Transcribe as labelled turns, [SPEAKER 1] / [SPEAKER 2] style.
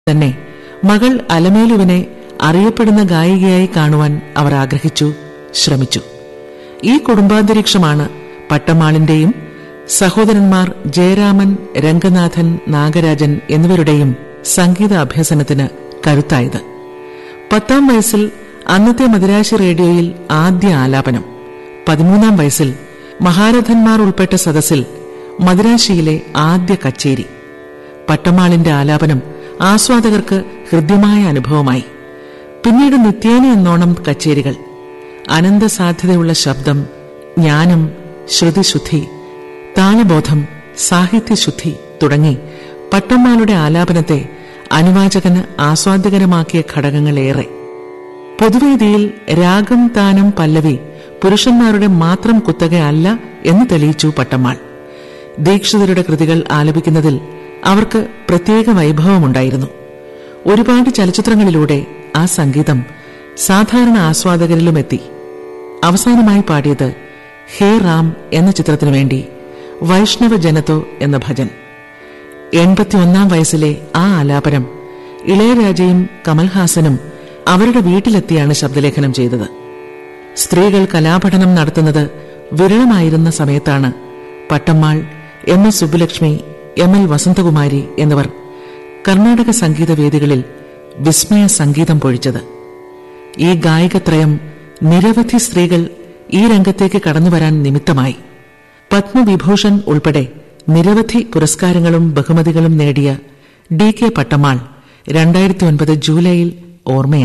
[SPEAKER 1] തന്നെ മകൾ അലമേലുവിനെ അറിയപ്പെടുന്ന ഗായികയായി കാണുവാൻ അവർ ആഗ്രഹിച്ചു ശ്രമിച്ചു ഈ കുടുംബാന്തരീക്ഷമാണ് പട്ടമാളിന്റെയും സഹോദരന്മാർ ജയരാമൻ രംഗനാഥൻ നാഗരാജൻ എന്നിവരുടെയും സംഗീത അഭ്യസനത്തിന് കരുത്തായത് പത്താം വയസ്സിൽ അന്നത്തെ മദിരാശി റേഡിയോയിൽ ആദ്യ ആലാപനം പതിമൂന്നാം വയസ്സിൽ മഹാരഥന്മാർ ഉൾപ്പെട്ട സദസ്സിൽ മദിരാശിയിലെ ആദ്യ കച്ചേരി പട്ടമാളിന്റെ ആലാപനം ആസ്വാദകർക്ക് ഹൃദ്യമായ അനുഭവമായി പിന്നീട് നിത്യേന എന്നോണം കച്ചേരികൾ അനന്ത സാധ്യതയുള്ള ശബ്ദം ജ്ഞാനം ശ്രുതിശുദ്ധി താളബോധം സാഹിത്യശുദ്ധി തുടങ്ങി പട്ടമ്മാളുടെ ആലാപനത്തെ അനുവാചകന് ആസ്വാദ്യകരമാക്കിയ ഘടകങ്ങളേറെ പൊതുവേദിയിൽ രാഗം താനം പല്ലവി പുരുഷന്മാരുടെ മാത്രം കുത്തകയല്ല എന്ന് തെളിയിച്ചു പട്ടമ്മാൾ ദീക്ഷിതരുടെ കൃതികൾ ആലപിക്കുന്നതിൽ അവർക്ക് പ്രത്യേക വൈഭവമുണ്ടായിരുന്നു ഒരുപാട് ചലച്ചിത്രങ്ങളിലൂടെ ആ സംഗീതം സാധാരണ ആസ്വാദകരിലുമെത്തി അവസാനമായി പാടിയത് ഹേ റാം എന്ന ചിത്രത്തിനു വേണ്ടി വൈഷ്ണവ ജനതോ എന്ന ഭജൻ എൺപത്തിയൊന്നാം വയസ്സിലെ ആ ആലാപനം ഇളയരാജയും കമൽഹാസനും അവരുടെ വീട്ടിലെത്തിയാണ് ശബ്ദലേഖനം ചെയ്തത് സ്ത്രീകൾ കലാപഠനം നടത്തുന്നത് വിരളമായിരുന്ന സമയത്താണ് Pattammal M S Subbulakshmi M L Vasanthakumari എന്നിവർ കർണാടക സംഗീത വേദികളിൽ വിസ്മയ സംഗീതം പൊഴിച്ചത് ഈ ഗായികത്രയം നിരവധി സ്ത്രീകൾ ഈ രംഗത്തേക്ക് കടന്നുവരാൻ നിമിത്തമായി പത്മവിഭൂഷൺ ഉൾപ്പെടെ നിരവധി പുരസ്കാരങ്ങളും ബഹുമതികളും നേടിയ ഡി കെ പട്ടമാൾ രണ്ടായിരത്തി ഒൻപത് ജൂലൈയിൽ ഓർമ്മയായി